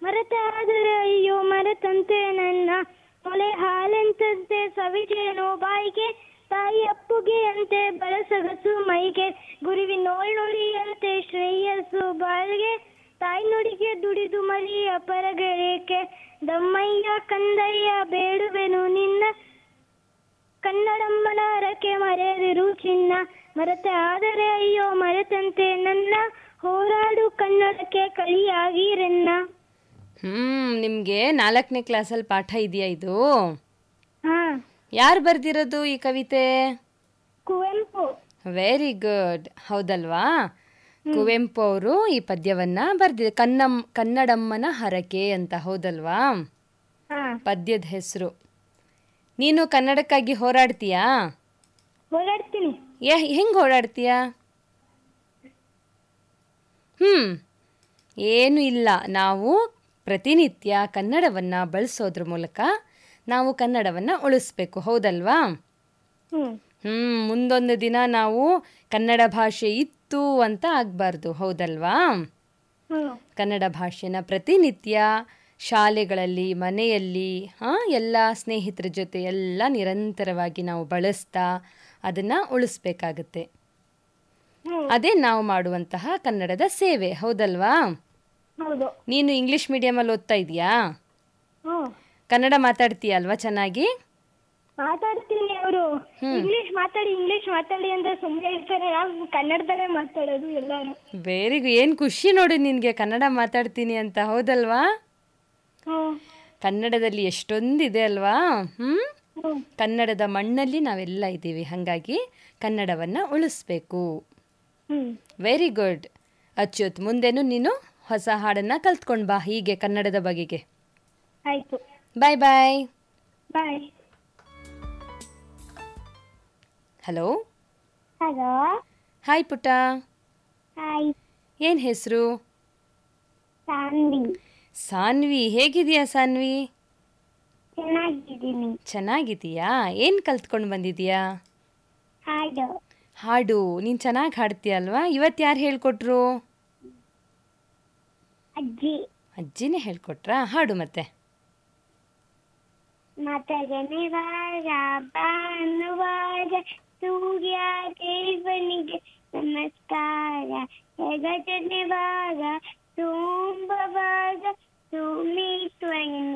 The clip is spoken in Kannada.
ಮರೆತಾದರೆ ಅಯ್ಯೋ ಮರೆತಂತೆ ನನ್ನ ಮೊಲೆ ಹಾಲೆಂತಂತೆ ಸವಿಜೇನು ಬಾಯಿಗೆ ತಾಯಿ ಅಪ್ಪುಗೆ ಅಂತೆ ಬಳಸಗಸು ಮೈಗೆ ಗುರುವಿನೋಳ್ ನುಡಿಯಂತೆ ಶ್ರೇಯಸ್ಸು ಬಾಳ್ಗೆ ತಾಯಿ ನುಡಿಗೆ ದುಡಿದು ಮರಿಯ ಪರಗರೇಕೆ ದಮ್ಮಯ್ಯ ಕಂದಯ್ಯ ಬೇಡುವೆನು ನಿನ್ನ ಕನ್ನಡಮ್ಮನ ಹರಕೆ ಮರೆಯದಿರು ಚಿನ್ನ ಮರೆತೆ ಆದರೆ ಅಯ್ಯೋ ಮರೆತಂತೆ ನನ್ನ ಹೋರಾಡು ಕನ್ನಡಕ್ಕೆ ಕಳಿಯಾಗಿರೆನ್ನ ಹ್ಮ್ ನಿಮ್ಗೆ ನಾಲ್ಕನೇ ಕ್ಲಾಸಲ್ಲಿ ಪಾಠ ಇದೆಯಾ ಇದು ಹಾ ಯಾರು ಬರ್ದಿರೋದು ಈ ಕವಿತೆ ಕುವೆಂಪು ವೆರಿ ಗುಡ್ ಹೌದಲ್ವಾ ಕುವೆಂಪು ಅವರು ಈ ಪದ್ಯವನ್ನ ಬರ್ದಿದ್ದಾರೆ ಕನ್ನಂ ಕನ್ನಡಮ್ಮನ ಹರಕೆ ಅಂತ ಹೌದಲ್ವಾ ಹಾ ಪದ್ಯದ ಹೆಸರು ನೀನು ಕನ್ನಡಕ್ಕಾಗಿ ಹೋರಾಡ್ತೀಯಾ ಓಡಾಡ್ತೀನಿ ಏ ಹೆಂಗೆ ಓಡಾಡ್ತೀಯಾ ಹ್ಮ್ ಏನು ಇಲ್ಲ ನಾವು ಪ್ರತಿನಿತ್ಯ ಕನ್ನಡವನ್ನು ಬಳಸೋದ್ರ ಮೂಲಕ ನಾವು ಕನ್ನಡವನ್ನು ಉಳಿಸ್ಬೇಕು ಹೌದಲ್ವಾ ಹ್ಮ್ ಹ್ಮ್ ಮುಂದೊಂದು ದಿನ ನಾವು ಕನ್ನಡ ಭಾಷೆ ಇತ್ತು ಅಂತ ಆಗಬಾರ್ದು ಹೌದಲ್ವಾ ಹ್ಮ್ ಕನ್ನಡ ಭಾಷೆನ ಪ್ರತಿನಿತ್ಯ ಶಾಲೆಗಳಲ್ಲಿ ಮನೆಯಲ್ಲಿ ಹಾಂ ಎಲ್ಲ ಸ್ನೇಹಿತರ ಜೊತೆ ಎಲ್ಲ ನಿರಂತರವಾಗಿ ನಾವು ಬಳಸ್ತಾ ಅದನ್ನು ಉಳಿಸ್ಬೇಕಾಗತ್ತೆ ಹ್ಮ್ ಅದೇ ನಾವು ಮಾಡುವಂತಹ ಕನ್ನಡದ ಸೇವೆ ಹೌದಲ್ವಾ ಹೌದು ನೀನು ಇಂಗ್ಲಿಷ್ ಮೀಡಿಯಮಲ್ಲಿ ಓದ್ತಾ ಇದೀಯಾ ಹ್ಮ್ ಕನ್ನಡ ಮಾತಾಡ್ತೀಯ ಅಲ್ವಾ ಚೆನ್ನಾಗಿ ಮಾತಾಡ್ತೀನಿ ಅವರು ಇಂಗ್ಲಿಷ್ ಮಾತಾಡಿ ಇಂಗ್ಲಿಷ್ ಮಾತಾಡಿ ಅಂದ್ರೆ ಸುಮ್ಮನೆ ಇರ್ತಾರೆ ನಾವು ಕನ್ನಡದಲ್ಲೇ ಮಾತಾಡೋದು ಎಲ್ಲಾರು ವೆರಿ ಗು ಏನು ಖುಷಿ ನೋಡು ನಿನಗೆ ಕನ್ನಡ ಮಾತಾಡ್ತೀನಿ ಅಂತ ಹೌದಲ್ವಾ ಹ್ಮ್ ಕನ್ನಡದಲ್ಲಿ ಎಷ್ಟೊಂದಿದೆ ಅಲ್ವಾ ಹ್ಞೂ ಹ್ಮ್ ಕನ್ನಡದ ಮಣ್ಣಲ್ಲಿ ನಾವೆಲ್ಲ ಇದ್ದೀವಿ ಹಾಗಾಗಿ ಕನ್ನಡವನ್ನು ಉಳಿಸ್ಬೇಕು ಹ್ಮ್ ವೆರಿ ಗುಡ್ ಅಚ್ಯುತ್ ಮುಂದೆನೂ ನೀನು ಹೊಸ ಹಾಡನ್ನು ಕಲ್ತ್ಕೊಂಡು ಬಾ ಹೀಗೆ ಕನ್ನಡದ ಬಗೆಗೆ ಆಯ್ತು bye bye bye hello hello hi ಪುಟ್ಟ ಹಾಯ್ ಏನು ಹೆಸರು ಸಾನ್ವಿ ಸಾನ್ವಿ ಹೇಗಿದೆಯಾ ಸಾನ್ವಿ ಚೆನ್ನಾಗಿದ್ದೀನಿ ಚೆನ್ನಾಗಿದೆಯಾ ಏನು ಕಲ್ತ್ಕೊಂಡು ಬಂದಿದೀಯಾ ಹಾಡು ಹಾಡು ನೀನು ಚೆನ್ನಾಗಿ ಹಾಡ್ತೀಯ ಅಲ್ವಾ ಇವತ್ತು ಯಾರು ಹೇಳ್ಕೊಟ್ರು ಅಜ್ಜಿ ಅಜ್ಜಿನೇ ಹೇಳ್ಕೊಟ್ರಾ ಹಾಡು ಮತ್ತೆ ಮತಗನಿವಾರ ಭಾನುವಾರ ಸೂರ್ಯ ದೇವನಿಗೆ ನಮಸ್ಕಾರ ಜಗಜನಿವಾರ ಸೋಂಬವಾಗ ಸುಮಿತ್ವ